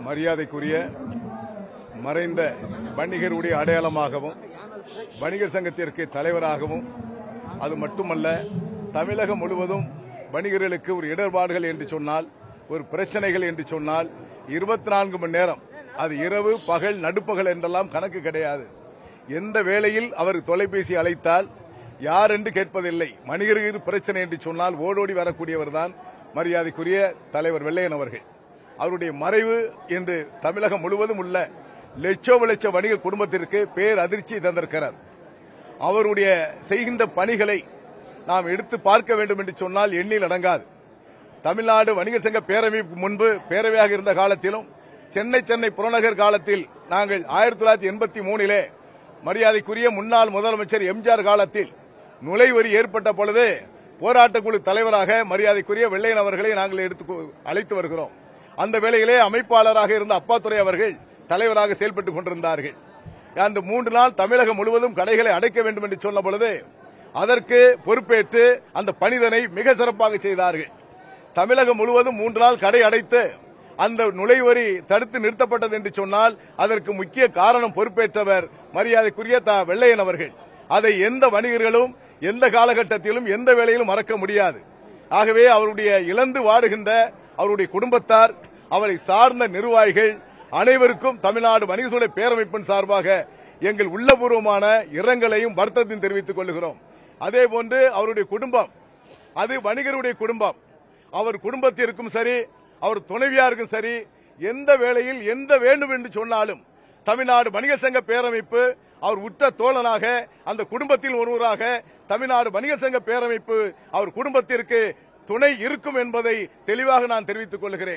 மரியாதைக்குரிய மறைந்த வணிகருடைய அடையாளமாகவும் வணிகர் சங்கத்திற்கு தலைவராகவும் அது மட்டுமல்ல தமிழகம் முழுவதும் வணிகர்களுக்கு ஒரு இடர்பாடுகள் என்று சொன்னால் ஒரு பிரச்சனைகள் என்று சொன்னால் இருபத்தி நான்கு மணி நேரம் அது இரவு பகல் நடுப்பகல் என்றெல்லாம் கணக்கு கிடையாது எந்த வேளையில் அவர் தொலைபேசி அழைத்தால் யார் என்று கேட்பதில்லை வணிகர்கள் பிரச்சனை என்று சொன்னால் ஓடோடி வரக்கூடியவர் தான் மரியாதைக்குரிய தலைவர் வெள்ளையன் அவர்கள் அவருடைய மறைவு என்று தமிழகம் முழுவதும் உள்ள லட்சோப லட்ச வணிக குடும்பத்திற்கு பேர் அதிர்ச்சி தந்திருக்கிறார் அவருடைய செய்கின்ற பணிகளை நாம் எடுத்து பார்க்க வேண்டும் என்று சொன்னால் எண்ணில் அடங்காது தமிழ்நாடு வணிக சங்க பேரவை முன்பு பேரவையாக இருந்த காலத்திலும் சென்னை சென்னை புறநகர் காலத்தில் நாங்கள் ஆயிரத்தி தொள்ளாயிரத்தி எண்பத்தி மூணிலே மரியாதைக்குரிய முன்னாள் முதலமைச்சர் எம்ஜிஆர் காலத்தில் நுழைவரி ஏற்பட்ட பொழுது போராட்டக்குழு தலைவராக மரியாதைக்குரிய வெள்ளையன் அவர்களை நாங்கள் எடுத்து அழைத்து வருகிறோம் அந்த வேளையிலே அமைப்பாளராக இருந்த அப்பாத்துறை அவர்கள் தலைவராக செயல்பட்டுக் கொண்டிருந்தார்கள் அந்த மூன்று நாள் தமிழகம் முழுவதும் கடைகளை அடைக்க வேண்டும் என்று சொன்ன பொழுது அதற்கு பொறுப்பேற்று அந்த பணிதனை மிக சிறப்பாக செய்தார்கள் தமிழகம் முழுவதும் மூன்று நாள் கடை அடைத்து அந்த நுழைவரி தடுத்து நிறுத்தப்பட்டது என்று சொன்னால் அதற்கு முக்கிய காரணம் பொறுப்பேற்றவர் மரியாதைக்குரிய தா வெள்ளையன் அவர்கள் அதை எந்த வணிகர்களும் எந்த காலகட்டத்திலும் எந்த வேளையிலும் மறக்க முடியாது ஆகவே அவருடைய இழந்து வாடுகின்ற அவருடைய குடும்பத்தார் அவரை சார்ந்த நிர்வாகிகள் அனைவருக்கும் தமிழ்நாடு வணிக சூழல் பேரமைப்பின் சார்பாக எங்கள் உள்ளபூர்வமான இரங்கலையும் வருத்தத்தையும் தெரிவித்துக் கொள்கிறோம் அதே போன்று அவருடைய குடும்பம் அது வணிகருடைய குடும்பம் அவர் குடும்பத்திற்கும் சரி அவர் துணைவியாருக்கும் சரி எந்த வேளையில் எந்த வேண்டும் என்று சொன்னாலும் தமிழ்நாடு வணிக சங்க பேரமைப்பு அவர் உற்ற தோழனாக அந்த குடும்பத்தில் ஒருவராக தமிழ்நாடு வணிக சங்க பேரமைப்பு அவர் குடும்பத்திற்கு துணை இருக்கும் என்பதை தெளிவாக நான் தெரிவித்துக் கொள்கிறேன்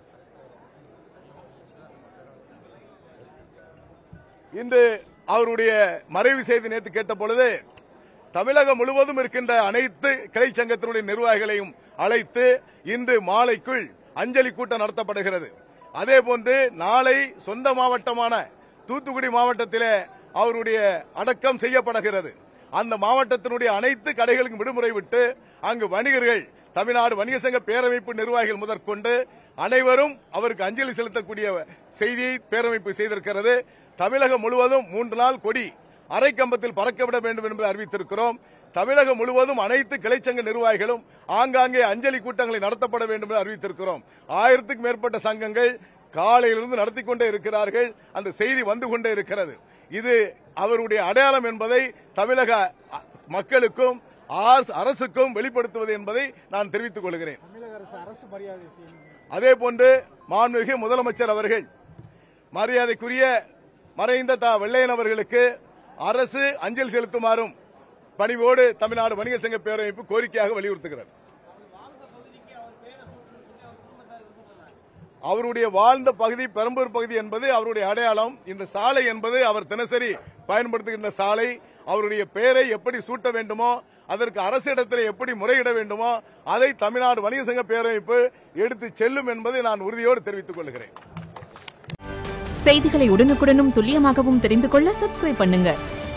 இன்று அவருடைய மறைவு செய்தி நேற்று கேட்ட பொழுது தமிழகம் முழுவதும் இருக்கின்ற அனைத்து கிளை சங்கத்தினுடைய நிர்வாகிகளையும் அழைத்து இன்று மாலைக்குள் அஞ்சலி கூட்டம் நடத்தப்படுகிறது அதே போன்று நாளை சொந்த மாவட்டமான தூத்துக்குடி மாவட்டத்திலே அவருடைய அடக்கம் செய்யப்படுகிறது அந்த மாவட்டத்தினுடைய அனைத்து கடைகளுக்கும் விடுமுறை விட்டு அங்கு வணிகர்கள் தமிழ்நாடு வணிக சங்க பேரமைப்பு நிர்வாகிகள் முதற்கொண்டு அனைவரும் அவருக்கு அஞ்சலி செலுத்தக்கூடிய செய்தியை பேரமைப்பு செய்திருக்கிறது தமிழகம் முழுவதும் மூன்று நாள் கொடி அரை கம்பத்தில் பறக்கவிட வேண்டும் என்பதை அறிவித்திருக்கிறோம் தமிழகம் முழுவதும் அனைத்து கிளைச்சங்க நிர்வாகிகளும் ஆங்காங்கே அஞ்சலி கூட்டங்களை நடத்தப்பட வேண்டும் என்று அறிவித்திருக்கிறோம் ஆயிரத்துக்கும் மேற்பட்ட சங்கங்கள் காலையிலிருந்து நடத்தி கொண்டே இருக்கிறார்கள் அந்த செய்தி வந்து கொண்டே இருக்கிறது இது அவருடைய அடையாளம் என்பதை தமிழக அ- மக்களுக்கும் ஆர்- அரசுக்கும் வெளிப்படுத்துவது என்பதை நான் தெரிவித்துக் கொள்கிறேன் தமிழக அரசு அரசு மரியாதை செய்யணும் அதே போன்று மாண்புமிகு முதலமைச்சர் அவர்கள் மரியாதைக்குரிய மறைந்த தா வெள்ளையன் அவர்களுக்கு அரசு அஞ்சலி செலுத்துமாறும் பணிவோடு தமிழ்நாடு வணிக சங்க பேரமைப்பு கோரிக்கையாக வலியுறுத்துகிறது அவருடைய வாழ்ந்த பகுதி பெரம்பூர் பகுதி என்பது அவருடைய அடையாளம் இந்த சாலை என்பது அவர் தினசரி பயன்படுத்துகின்ற சாலை அவருடைய பெயரை எப்படி சூட்ட வேண்டுமோ அதற்கு அரசிடத்தில் எப்படி முறையிட வேண்டுமோ அதை தமிழ்நாடு வணிக சங்க பேரமைப்பு எடுத்து செல்லும் என்பதை நான் உறுதியோடு தெரிவித்துக் கொள்கிறேன் செய்திகளை உடனுக்குடனும் துல்லியமாகவும் தெரிந்து கொள்ள சப்ஸ்கிரைப் பண்ணுங்க